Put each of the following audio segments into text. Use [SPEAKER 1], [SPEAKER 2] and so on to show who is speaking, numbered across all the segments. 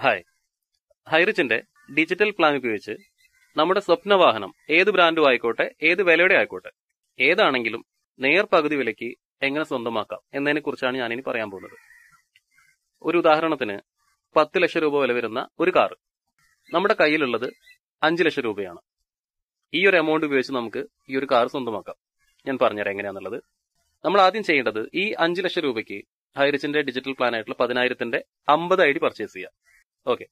[SPEAKER 1] hi ഹൈറിച്ചിന്റെ digital plan ഉപയോഗിച്ച് നമ്മുടെ സ്വപ്ന വാഹനം ഏത് ബ്രാൻഡും ആയിക്കോട്ടെ ഏത് വിലയുടെ ആയിക്കോട്ടെ ഏതാണെങ്കിലും നേർ പകുതി വിലയ്ക്ക് എങ്ങനെ സ്വന്തമാക്കാം എന്നതിനെ കുറിച്ചാണ് ഞാനിനി പറയാൻ പോകുന്നത് ഒരു ഉദാഹരണത്തിന് പത്ത് ലക്ഷം രൂപ വില വരുന്ന ഒരു കാർ നമ്മുടെ കയ്യിലുള്ളത് അഞ്ച് ലക്ഷം രൂപയാണ് ഈ ഒരു എമൗണ്ട് ഉപയോഗിച്ച് നമുക്ക് ഈ ഒരു കാർ സ്വന്തമാക്കാം ഞാൻ പറഞ്ഞുതരാം എങ്ങനെയാന്നുള്ളത് നമ്മൾ ആദ്യം ചെയ്യേണ്ടത് ഈ അഞ്ച് ലക്ഷം രൂപയ്ക്ക് ഹൈറിച്ചിന്റെ ഡിജിറ്റൽ പ്ലാൻ ആയിട്ടുള്ള പതിനായിരത്തിന്റെ അമ്പത് ഐ ഡി പർച്ചേസ് ചെയ്യാം ഓക്കെ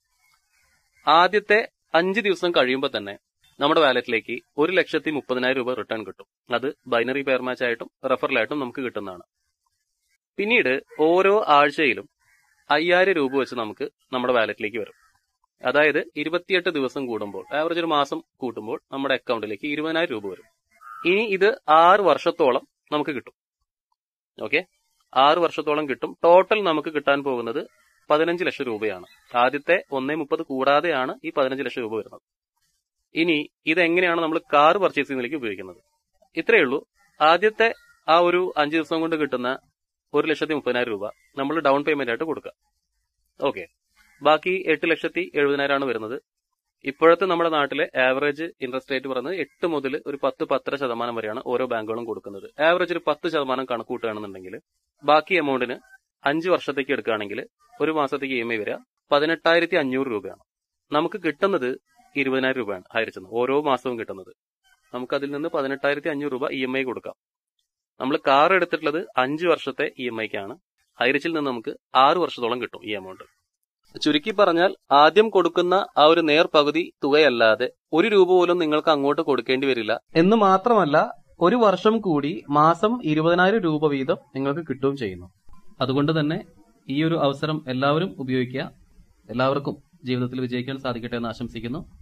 [SPEAKER 1] ആദ്യത്തെ അഞ്ച് ദിവസം കഴിയുമ്പോൾ തന്നെ നമ്മുടെ വാലറ്റിലേക്ക് ഒരു ലക്ഷത്തി മുപ്പതിനായിരം രൂപ റിട്ടേൺ കിട്ടും അത് ബൈനറി പെയർ മാച്ച് ആയിട്ടും റെഫറലായിട്ടും നമുക്ക് കിട്ടുന്നതാണ് പിന്നീട് ഓരോ ആഴ്ചയിലും അയ്യായിരം രൂപ വെച്ച് നമുക്ക് നമ്മുടെ വാലറ്റിലേക്ക് വരും അതായത് ഇരുപത്തിയെട്ട് ദിവസം കൂടുമ്പോൾ ആവറേജ് ഒരു മാസം കൂട്ടുമ്പോൾ നമ്മുടെ അക്കൗണ്ടിലേക്ക് ഇരുപതിനായിരം രൂപ വരും ഇനി ഇത് ആറ് വർഷത്തോളം നമുക്ക് കിട്ടും ഓക്കെ ആറ് വർഷത്തോളം കിട്ടും ടോട്ടൽ നമുക്ക് കിട്ടാൻ പോകുന്നത് പതിനഞ്ച് ലക്ഷം രൂപയാണ് ആദ്യത്തെ ഒന്നേ മുപ്പത് കൂടാതെയാണ് ഈ പതിനഞ്ച് ലക്ഷം രൂപ വരുന്നത് ഇനി ഇതെങ്ങനെയാണ് നമ്മൾ കാർ പർച്ചേസ് ചെയ്യുന്നതിലേക്ക് ഉപയോഗിക്കുന്നത് ഇത്രയേ ഉള്ളൂ ആദ്യത്തെ ആ ഒരു അഞ്ച് ദിവസം കൊണ്ട് കിട്ടുന്ന ഒരു ലക്ഷത്തി മുപ്പതിനായിരം രൂപ നമ്മൾ ഡൗൺ പേയ്മെന്റ് ആയിട്ട് കൊടുക്കുക ഓക്കെ ബാക്കി എട്ട് ലക്ഷത്തി എഴുപതിനായിരമാണ് വരുന്നത് ഇപ്പോഴത്തെ നമ്മുടെ നാട്ടിലെ ആവറേജ് ഇൻട്രസ്റ്റ് റേറ്റ് പറയുന്നത് എട്ട് മുതൽ ഒരു പത്ത് പത്തര ശതമാനം വരെയാണ് ഓരോ ബാങ്കുകളും കൊടുക്കുന്നത് ആവറേജ് ഒരു പത്ത് ശതമാനം കണക്ക് കൂട്ടുകയാണെന്നുണ്ടെങ്കിൽ ബാക്കി എമൗണ്ടിന് അഞ്ച് വർഷത്തേക്ക് എടുക്കുകയാണെങ്കിൽ ഒരു മാസത്തേക്ക് ഇ എം ഐ വരിക പതിനെട്ടായിരത്തി അഞ്ഞൂറ് രൂപയാണ് നമുക്ക് കിട്ടുന്നത് ഇരുപതിനായിരം രൂപയാണ് ഹൈറിച്ചെന്ന് ഓരോ മാസവും കിട്ടുന്നത് നമുക്ക് അതിൽ നിന്ന് പതിനെട്ടായിരത്തി അഞ്ഞൂറ് രൂപ ഇ എം ഐ കൊടുക്കാം നമ്മൾ കാർ എടുത്തിട്ടുള്ളത് അഞ്ച് വർഷത്തെ ഇ എം ഐക്കാണ് ഹൈറിച്ചിൽ നിന്ന് നമുക്ക് ആറ് വർഷത്തോളം കിട്ടും ഈ എമൗണ്ട് ചുരുക്കി പറഞ്ഞാൽ ആദ്യം കൊടുക്കുന്ന ആ ഒരു നേർ പകുതി തുകയല്ലാതെ ഒരു രൂപ പോലും നിങ്ങൾക്ക് അങ്ങോട്ട് കൊടുക്കേണ്ടി വരില്ല എന്ന് മാത്രമല്ല ഒരു വർഷം കൂടി മാസം ഇരുപതിനായിരം രൂപ വീതം നിങ്ങൾക്ക് കിട്ടുകയും ചെയ്യുന്നു അതുകൊണ്ട് തന്നെ ഈ ഒരു അവസരം എല്ലാവരും ഉപയോഗിക്കുക എല്ലാവർക്കും ജീവിതത്തിൽ വിജയിക്കാൻ സാധിക്കട്ടെ എന്ന് ആശംസിക്കുന്നു